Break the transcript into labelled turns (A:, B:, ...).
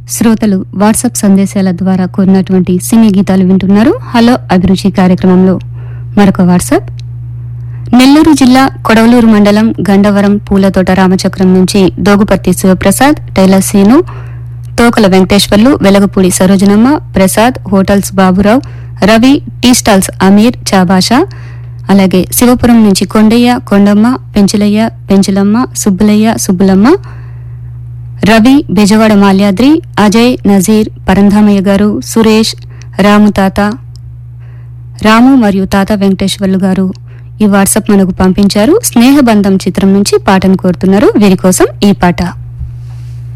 A: శ్రోతలు వాట్సాప్ సందేశాల ద్వారా కోరినటువంటి సినీ గీతాలు వింటున్నారు హలో అభిరుచి కార్యక్రమంలో మరొక వాట్సాప్ నెల్లూరు జిల్లా కొడవలూరు మండలం గండవరం పూలతోట రామచక్రం నుంచి Doguparthi Sivaprasad tailor Seenu Tokala Venkateswarlu Velagapudi Sarojanamma Prasad hotels Baburao Ravi tea stalls Ameer Chabasha అలాగే శివపురం నుంచి కొండయ్య కొండమ్మ పెంచులయ్య పెంచులమ్మ సుబ్బులయ్య సుబ్బులమ్మ రవి బెజవాడ మాల్యాద్రి అజయ్ నజీర్ పరంధామయ్య గారు సురేష్ రాము తాత రాము మరియు తాత వెంకటేశ్వర్లు గారు ఈ వాట్సాప్ మనకు పంపించారు స్నేహబంధం చిత్రం నుంచి పాటను కోరుతున్నారు వీరి కోసం ఈ పాట